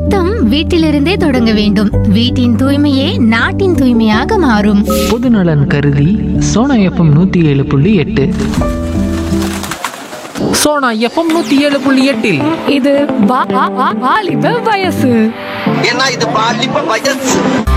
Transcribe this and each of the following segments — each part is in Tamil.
சுத்தம் வீட்டிலிருந்தே தொடங்க வேண்டும் வீட்டின் தூய்மையே நாட்டின் தூய்மையாக மாறும் பொதுநலன் கருதி சோனா எஃப்எம் நூற்றி ஏழு புள்ளி எட்டு சோனா எஃப்எம் நூற்றி ஏழு புள்ளி எட்டில் இது வா- வா- வா- வாலிப வயசு ஏன்னா இது பாலிப்ப வயசு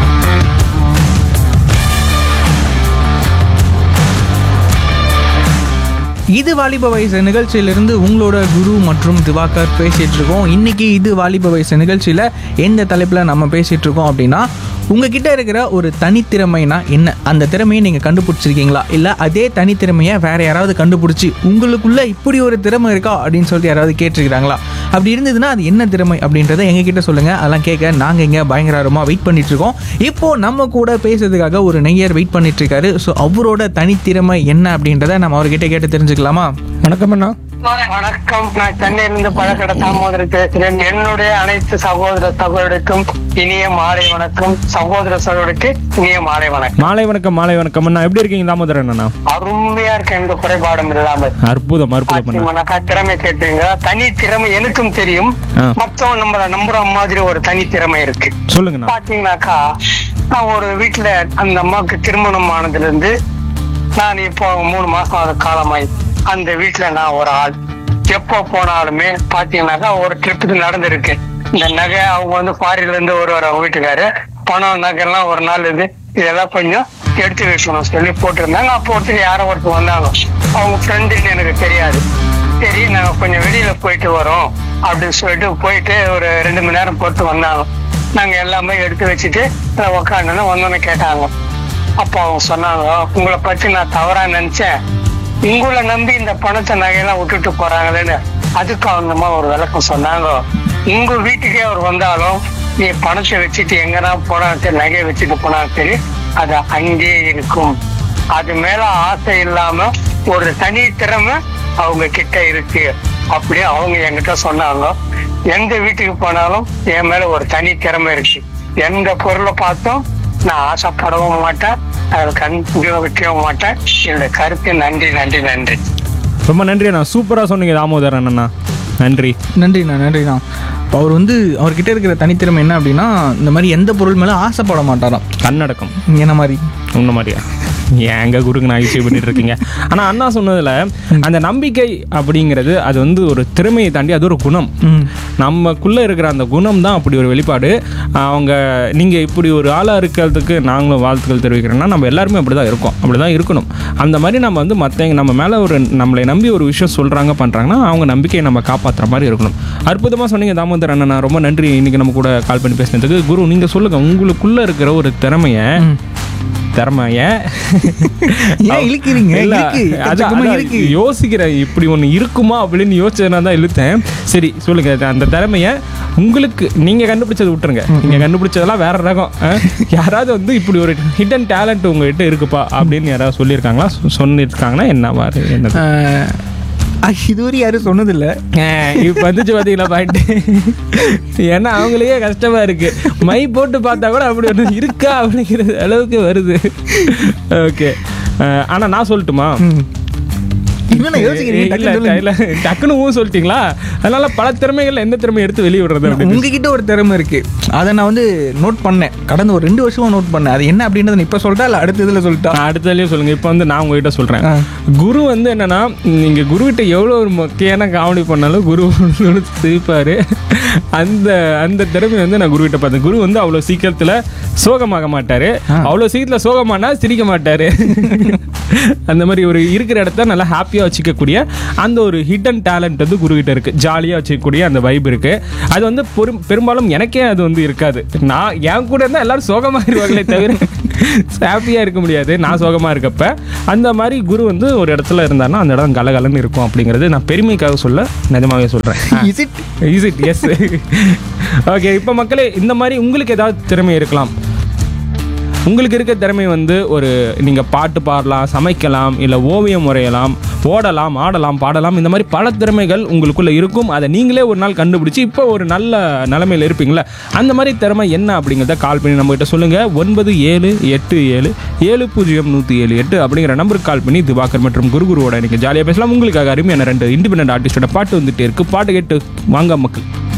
இது வாலிப வயசு நிகழ்ச்சியிலிருந்து உங்களோட குரு மற்றும் திவாகர் பேசிட்டு இருக்கோம் இன்னைக்கு இது வாலிப வயசு நிகழ்ச்சியில் எந்த தலைப்பில் நம்ம பேசிட்டு இருக்கோம் அப்படின்னா உங்ககிட்ட இருக்கிற ஒரு தனித்திறமைனா என்ன அந்த திறமையை நீங்கள் கண்டுபிடிச்சிருக்கீங்களா இல்லை அதே தனித்திறமையை வேற யாராவது கண்டுபிடிச்சி உங்களுக்குள்ள இப்படி ஒரு திறமை இருக்கா அப்படின்னு சொல்லிட்டு யாராவது கேட்டிருக்கிறாங்களா அப்படி இருந்ததுன்னா அது என்ன திறமை அப்படின்றத எங்ககிட்ட சொல்லுங்க அதெல்லாம் கேட்க நாங்கள் இங்கே பயங்கரமாக வெயிட் பண்ணிட்டு இருக்கோம் இப்போ நம்ம கூட பேசுறதுக்காக ஒரு நெய்யர் வெயிட் பண்ணிட்டு இருக்காரு ஸோ அவரோட தனித்திறமை என்ன அப்படின்றத நம்ம அவர்கிட்ட கேட்டு தெரிஞ்சுக்கலாமா வணக்கம் அண்ணா வணக்கம் நான் சென்னையிலிருந்து பழக்கடை தாமோதரன் பேசுறேன் என்னுடைய அனைத்து சகோதர சகோதரருக்கும் இனிய மாலை வணக்கம் சகோதர சகோதரருக்கு இனிய மாலை வணக்கம் மாலை வணக்கம் மாலை வணக்கம் அண்ணா எப்படி இருக்கீங்க தாமோதரன் அண்ணா அருமையா இருக்க எந்த குறைபாடும் இல்லாமல் அற்புதம் அற்புதம் அண்ணா பாத்தீங்கன்னாக்கா திறமை கேட்டீங்க தனி திறமை எனக்கும் தெரியும் ஆ. மத்தவங்க நம்மள நம்புற மாதிரி ஒரு தனி திறமை இருக்கு சொல்லுங்கண்ணா பாத்தீங்கன்னாக்கா நான் ஒரு வீட்டுல அந்த அம்மாவுக்கு திருமணம் ஆனதுல இருந்து நான் இப்போ மூணு மாசம் அது காலமாய் அந்த வீட்டுல நான் ஒரு ஆள் எப்போ போனாலுமே பாத்தீங்கன்னாக்கா ஒரு ட்ரிப்புக்கு நடந்திருக்கு இந்த நகை அவங்க வந்து ஃபாரின்ல இருந்து வருவார் அவங்க வீட்டுக்காரு பணம் நகை எல்லாம் ஒரு நாள் இது இதெல்லாம் கொஞ்சம் எடுத்து வைக்கணும் சொல்லி போட்டிருந்தாங்க அப்போ ஒருத்தர் யாரோ ஒருத்தர் வந்தாங்க அவங்க ஃப்ரெண்டுன்னு எனக்கு தெரியாது சரி நாங்க கொஞ்சம் வெளியில போயிட்டு வரோம் அப்படின்னு சொல்லிட்டு போயிட்டு ஒரு ரெண்டு மணி நேரம் போட்டு வந்தாங்க நாங்க எல்லாமே எடுத்து வச்சுட்டு உக்காந்து வந்தோன்னு கேட்டாங்க அப்போ அவங்க சொன்னாங்க உங்களை பத்தி நான் தவறா நினைச்சேன் உங்களை நம்பி இந்த பணத்தை நகையெல்லாம் விட்டுட்டு போறாங்களேன்னு அதுக்கு அவங்க அம்மா ஒரு விளக்கம் சொன்னாங்க உங்க வீட்டுக்கே அவர் வந்தாலும் நீ பணத்தை வச்சுட்டு எங்கன்னா போனா சரி நகையை வச்சுட்டு போனா சரி அது அங்கேயே இருக்கும் அது மேல ஆசை இல்லாம ஒரு தனி திறமை அவங்க கிட்ட இருக்கு அப்படியே அவங்க என்கிட்ட சொன்னாங்க எந்த வீட்டுக்கு போனாலும் என் மேல ஒரு தனி திறமை இருக்கு எந்த பொருளை பார்த்தும் நான் ஆசைப்படவும் மாட்டேன் அதில் கண்டு வைக்கவும் மாட்டேன் என்னோட கருத்து நன்றி நன்றி நன்றி ரொம்ப நன்றி அண்ணா சூப்பரா சொன்னீங்க தாமோதரன் அண்ணா நன்றி நன்றிண்ணா நன்றிண்ணா இப்போ அவர் வந்து அவர்கிட்ட இருக்கிற தனித்திறமை என்ன அப்படின்னா இந்த மாதிரி எந்த பொருள் மேலே ஆசைப்பட மாட்டாராம் கண்ணடக்கம் என்ன மாதிரி உன்ன மாதிரியா ஏங்க குருக்கு நான் யூஸ் பண்ணிட்டு இருக்கீங்க ஆனா அண்ணா சொன்னதுல அந்த நம்பிக்கை அப்படிங்கிறது அது வந்து ஒரு திறமையை தாண்டி அது ஒரு குணம் ம். நமக்குள்ள இருக்கிற அந்த குணம் தான் அப்படி ஒரு வெளிப்பாடு அவங்க நீங்க இப்படி ஒரு ஆளா இருக்கிறதுக்கு நாங்களும் வாழ்த்துக்கள் தெரிவிக்கிறோம்னா நம்ம எல்லாருமே அப்படிதான் இருக்கோம் அப்படிதான் இருக்கணும் அந்த மாதிரி நம்ம வந்து மற்றவங்க நம்ம மேல ஒரு நம்மளை நம்பி ஒரு விஷயம் சொல்றாங்க பண்றாங்கன்னா அவங்க நம்பிக்கையை நம்ம காப்பாத்துற மாதிரி இருக்கணும் அற்புதமா சொன்னீங்க தாமோதர் அண்ணா ரொம்ப நன்றி இன்னைக்கு நம்ம கூட கால் பண்ணி பேசினதுக்கு குரு நீங்க சொல்லுங்க உங்களுக்குள்ள இருக்கிற ஒரு திறமையை திறமைய ஏன் இழுக்கிறீங்க? இல்ல, இருக்கு. அதான், எக்கச்சக்கமா அதான் இருக்கு. யோசிக்கிறேன் இப்படி ஒன்று இருக்குமா அப்படின்னு யோசிச்சதுனா தான் இழுத்தேன் சரி சொல்லுங்க அந்த திறமைய உங்களுக்கு நீங்க கண்டுபிடிச்சது விட்டுருங்க நீங்க கண்டுபிடிச்சதெல்லாம் வேற ரகம் ஆ? யாராவது வந்து இப்படி ஒரு ஹிடன் டேலண்ட் உங்ககிட்ட இருக்குப்பா அப்படின்னு யாராவது சொல்லியிருக்காங்களா சொ- சொல்லியிருக்காங்கன்னா என்ன மாதிரி என்ன ஆஹ், இதுவரை யாரும் சொன்னதில்லை இப்போ வந்துச்சு பார்த்தீங்களா பாயிண்ட் ஏன்னா அவங்களுக்கே கஷ்டமா இருக்கு மை போட்டு பார்த்தா கூட அப்படி ஒன்று இருக்கா அப்படிங்கிற அளவுக்கு வருது ஓகே ஆனா நான் சொல்லட்டுமா என்னண்ணா யோசிக்கிறீங்க இல்ல, டக்குனு சொல்லுங்க. இல்ல, டக்குனு ஊ சொல்லிட்டீங்களா அதனால பல திறமைகள் எந்த திறமை எடுத்து வெளியே விடுறது அப்படின்னு உங்ககிட்ட ஒரு திறமை இருக்கு அதை நான் வந்து நோட் பண்ணேன் கடந்த ஒரு ரெண்டு வருஷமா நோட் பண்ணேன் அது என்ன அப்படின்றத நான் இப்ப சொல்லிட்டா இல்ல அடுத்த இதுல சொல்லிட்டா நான் அடுத்ததுலயும் சொல்லுங்க இப்போ வந்து நான் உங்ககிட்ட சொல்றேன் ஆ. குரு வந்து என்னன்னா நீங்க குரு கிட்ட எவ்வளவு ஒரு மொக்கையான காமெடி பண்ணாலும் குரு வந்து சிரிப்பாரு அந்த அந்த திறமை வந்து நான் குரு கிட்ட பார்த்தேன் குரு வந்து அவ்வளவு சீக்கிரத்துல சோகமாக மாட்டாரு அவ்வளவு சீக்கிரத்துல சோகமானா சிரிக்க மாட்டாரு அந்த மாதிரி ஒரு இருக்கிற இடத்த நல்லா ஹாப்பியா வச்சுக்கக்கூடிய அந்த ஒரு ஹிடன் டேலண்ட் வந்து குரு கிட்ட இருக்கு ஜாலியா வச்சுக்கக்கூடிய அந்த வைப் இருக்கு அது வந்து பெரும் பெரும்பாலும் எனக்கே அது வந்து இருக்காது நான் என் கூட இருந்தால் எல்லாரும் சோகமாயிருவாங்களே தவிர ஹாப்பியாக இருக்க முடியாது நான் சோகமாக இருக்கப்ப அந்த மாதிரி குரு வந்து ஒரு இடத்துல இருந்தாருன்னா அந்த இடம் கலகலன்னு இருக்கும் அப்படிங்கிறது நான் பெருமைக்காக சொல்ல நிஜமாவே சொல்கிறேன் is it is it yes okay இப்போ மக்களே இந்த மாதிரி உங்களுக்கு ஏதாவது திறமை இருக்கலாம் உங்களுக்கு இருக்க திறமை வந்து ஒரு நீங்கள் பாட்டு பாடலாம் சமைக்கலாம் இல்லை ஓவியம் வரையலாம் ஓடலாம் ஆடலாம் பாடலாம் இந்த மாதிரி பல திறமைகள் உங்களுக்குள்ளே இருக்கும் அதை நீங்களே ஒரு நாள் கண்டுபிடிச்சி இப்போ ஒரு நல்ல நிலமையில் இருப்பீங்களா அந்த மாதிரி திறமை என்ன அப்படிங்கிறத கால் பண்ணி நம்மகிட்ட சொல்லுங்கள் ஒன்பது ஏழு எட்டு ஏழு ஏழு பூஜ்ஜியம் நூற்றி ஏழு எட்டு அப்படிங்கிற நம்பருக்கு கால் பண்ணி திவாகர் மற்றும் குருகுருவோட நீங்கள் ஜாலியாக பேசலாம் உங்களுக்காக அருமையான ரெண்டு இண்டிபெண்டன்ட் ஆர்டிஸ்டோட பாட்டு வந்துட்டே இருக்கு பாட்டு கேட்டு வாங்க மக்கள்